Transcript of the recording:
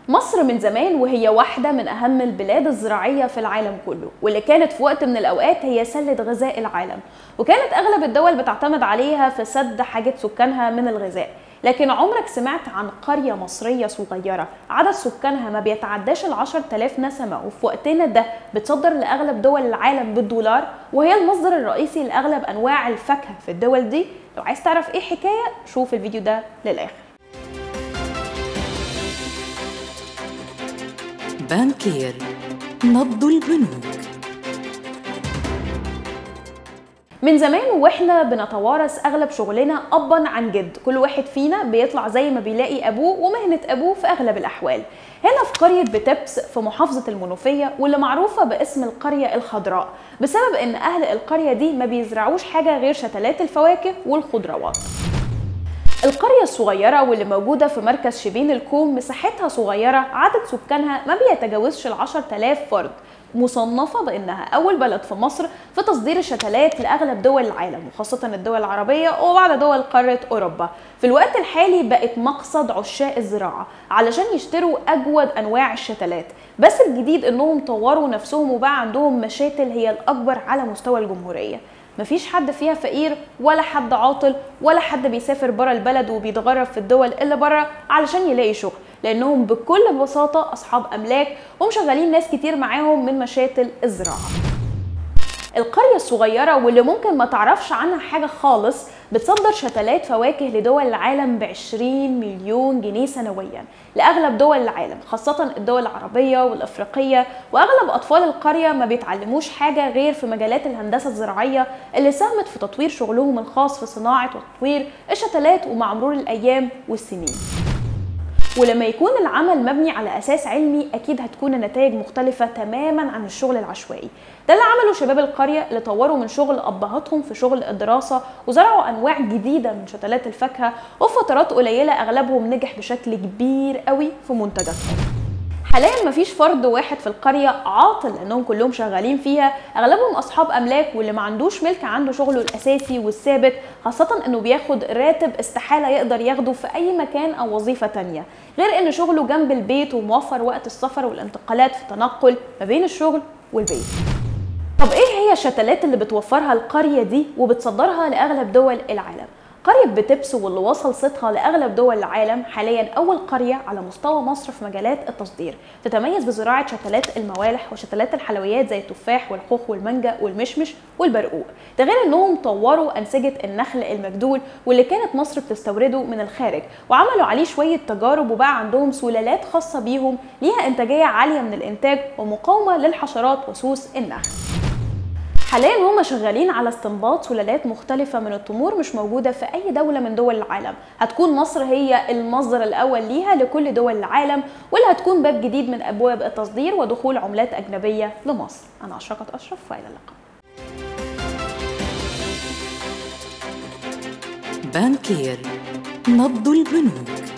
مصر من زمان وهي واحدة من أهم البلاد الزراعية في العالم كله واللي كانت في وقت من الأوقات هي سلة غذاء العالم وكانت أغلب الدول بتعتمد عليها في سد حاجة سكانها من الغذاء لكن عمرك سمعت عن قرية مصرية صغيرة عدد سكانها ما بيتعداش ال 10000 نسمة وفي وقتنا ده بتصدر لأغلب دول العالم بالدولار وهي المصدر الرئيسي لأغلب أنواع الفاكهة في الدول دي لو عايز تعرف إيه حكاية شوف الفيديو ده للآخر بانكير نبض البنوك من زمان واحنا بنتوارث اغلب شغلنا ابا عن جد كل واحد فينا بيطلع زي ما بيلاقي ابوه ومهنه ابوه في اغلب الاحوال هنا في قريه بتبس في محافظه المنوفيه واللي معروفه باسم القريه الخضراء بسبب ان اهل القريه دي ما بيزرعوش حاجه غير شتلات الفواكه والخضروات القرية الصغيرة واللي موجودة في مركز شبين الكوم مساحتها صغيرة عدد سكانها ما بيتجاوزش ال 10000 فرد مصنفة بأنها أول بلد في مصر في تصدير الشتلات لأغلب دول العالم وخاصة الدول العربية وبعض دول قارة أوروبا في الوقت الحالي بقت مقصد عشاق الزراعة علشان يشتروا أجود أنواع الشتلات بس الجديد إنهم طوروا نفسهم وبقى عندهم مشاتل هي الأكبر على مستوى الجمهورية مفيش حد فيها فقير ولا حد عاطل ولا حد بيسافر بره البلد وبيتغرب في الدول اللي بره علشان يلاقي شغل لانهم بكل بساطه اصحاب املاك ومشغلين ناس كتير معاهم من مشاتل الزراعه القرية الصغيرة واللي ممكن ما تعرفش عنها حاجة خالص بتصدر شتلات فواكه لدول العالم ب 20 مليون جنيه سنويا لأغلب دول العالم خاصة الدول العربية والأفريقية وأغلب أطفال القرية ما بيتعلموش حاجة غير في مجالات الهندسة الزراعية اللي ساهمت في تطوير شغلهم الخاص في صناعة وتطوير الشتلات ومع مرور الأيام والسنين ولما يكون العمل مبني على اساس علمي اكيد هتكون النتائج مختلفه تماما عن الشغل العشوائي ده اللي عمله شباب القريه اللي طوروا من شغل ابهاتهم في شغل الدراسه وزرعوا انواع جديده من شتلات الفاكهه وفي فترات قليله اغلبهم نجح بشكل كبير قوي في منتجاتهم حاليا مفيش فرد واحد في القرية عاطل لأنهم كلهم شغالين فيها أغلبهم أصحاب أملاك واللي ما عندوش ملك عنده شغله الأساسي والثابت خاصة إنه بياخد راتب استحالة يقدر ياخده في أي مكان أو وظيفة تانية غير إن شغله جنب البيت وموفر وقت السفر والانتقالات في التنقل ما بين الشغل والبيت طب إيه هي الشتلات اللي بتوفرها القرية دي وبتصدرها لأغلب دول العالم؟ قرية بتبس واللي وصل صيتها لأغلب دول العالم حاليا أول قرية على مستوى مصر في مجالات التصدير تتميز بزراعة شتلات الموالح وشتلات الحلويات زي التفاح والخوخ والمانجا والمشمش والبرقوق ده غير انهم طوروا أنسجة النخل المجدول واللي كانت مصر بتستورده من الخارج وعملوا عليه شوية تجارب وبقى عندهم سلالات خاصة بيهم ليها إنتاجية عالية من الإنتاج ومقاومة للحشرات وسوس النخل حاليا هم شغالين على استنباط سلالات مختلفة من التمور مش موجودة في أي دولة من دول العالم هتكون مصر هي المصدر الأول ليها لكل دول العالم واللي هتكون باب جديد من أبواب التصدير ودخول عملات أجنبية لمصر أنا أشرقت أشرف وإلى اللقاء بانكير نبض البنوك